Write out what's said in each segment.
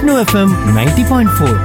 Vishnu FM ninety point four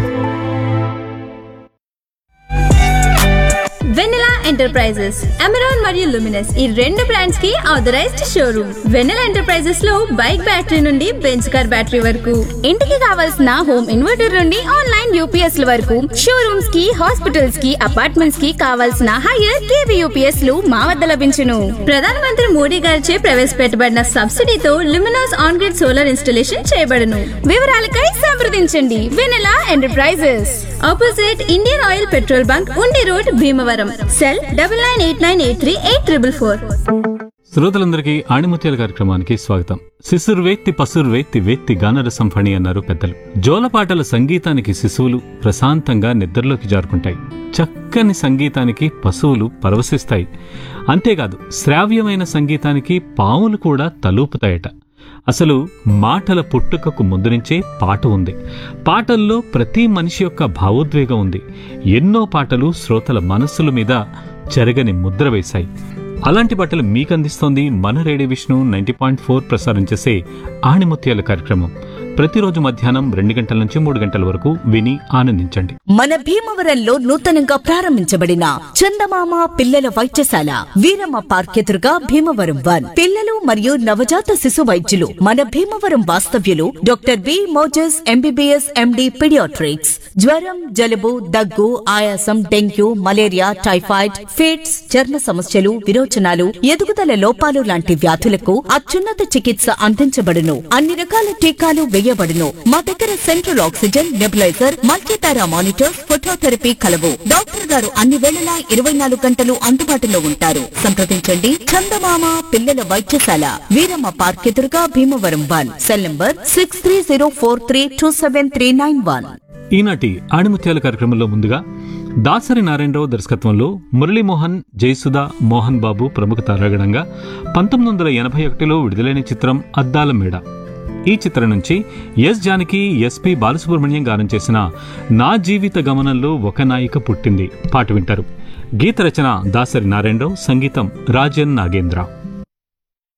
Vennela enterprises Amaron మరియు luminous ఈ రెండు బ్రాండ్స్ కి ఆథరైజ్డ్ షోరూమ్ వెన్నెలా ఎంటర్ప్రైజెస్ లో బైక్ బ్యాటరీ నుండి బెంచ్ కార్ బ్యాటరీ వరకు ఇంటికి కావాల్సిన హోమ్ ఇన్వర్టర్ నుండి ఆన్లైన్ యూపీఎస్ ల వరకు షోరూమ్స్ కి హాస్పిటల్స్ కి అపార్ట్మెంట్స్ కి కావాల్సిన హైయర్ కేవీ యూపీఎస్ లు మా వద్ద లభించును ప్రధానమంత్రి మోడీ గారిచే ప్రవేశపెట్టబడిన సబ్సిడీతో luminous on grid solar installation చేయబడును వివరాలకై సంప్రదించండి Vennela enterprises opposite Indian oil petrol bunk Undi road Bhimavaram cell double nine eight nine eight three eight triple four శ్రోతలందరికీ ఆణిముత్యాల కార్యక్రమానికి స్వాగతం శిశుర్వేత్తి పసుర్వేత్తి వేత్తి గానరసం ఫణి అన్నారు పెద్దలు జోలపాటల సంగీతానికి శిశువులు ప్రశాంతంగా నిద్రలోకి జారుకుంటాయి చక్కని సంగీతానికి పశువులు పరవశిస్తాయి అంతేకాదు శ్రావ్యమైన సంగీతానికి పాములు కూడా తలూపుతాయట అసలు మాటల పుట్టుకకు ముందు నుంచే పాట ఉంది పాటల్లో ప్రతి మనిషి యొక్క భావోద్వేగం ఉంది ఎన్నో పాటలు శ్రోతల మనస్సుల మీద చెరగని ముద్ర వేశాయి అలాంటి బట్టలు మీకు అందిస్తోంది మన radio Vishnu ninety point four ప్రసారం చేసే ఆణిముత్యాల కార్యక్రమం ప్రతిరోజు మధ్యాహ్నం రెండు గంటల నుంచి మూడు గంటల వరకు విని ఆనందించండి మన భీమవరంలో నూతనంగా ప్రారంభించబడిన చందమామ పిల్లల వైద్యశాల వీరమ్మ పార్క్ ఎదురుగా భీమవరం వన్ పిల్లలు మరియు నవజాత శిశు వైద్యులు మన భీమవరం వాస్తవ్యులు doctor B Moses MBBS MD paediatrics జ్వరం జలుబు దగ్గు ఆయాసం డెంగ్యూ మలేరియా టైఫాయిడ్ ఫిట్స్ చర్మ సమస్యలు విరోచనాలు ఎదుగుదల లోపాలు లాంటి వ్యాధులకు అత్యున్నత చికిత్స అందించబడును అన్ని రకాల టీకాలు వేయబడును మా దగ్గర central oxygen nebuliser multipara monitors phototherapy కలవు డాక్టర్ గారు అన్ని వేళలా ఇరవై నాలుగు గంటలు అందుబాటులో ఉంటారు సంప్రదించండి చందమామ పిల్లల వైద్యశాల వీరమ్మ పార్క్ ఎదురుగా Bhimavaram one cell number six three zero four three two seven three nine one ఈనాటి ఆణిముత్యాల కార్యక్రమంలో ముందుగా దాసరి నారాయణరావు దర్శకత్వంలో మురళీమోహన్ జయసుధ మోహన్ బాబు ప్రముఖ తారాగణంగా పంతొమ్మిది వందల ఎనభై ఒకటిలో విడుదలైన చిత్రం అద్దాల మేడ ఈ చిత్రం నుంచి ఎస్ జానకి ఎస్పి బాలసుబ్రహ్మణ్యం గానం చేసిన నా జీవిత గమనంలో ఒక నాయిక పుట్టింది పాట వింటారు గీత రచన దాసరి నారాయణరావు సంగీతం రాజన్ నాగేంద్ర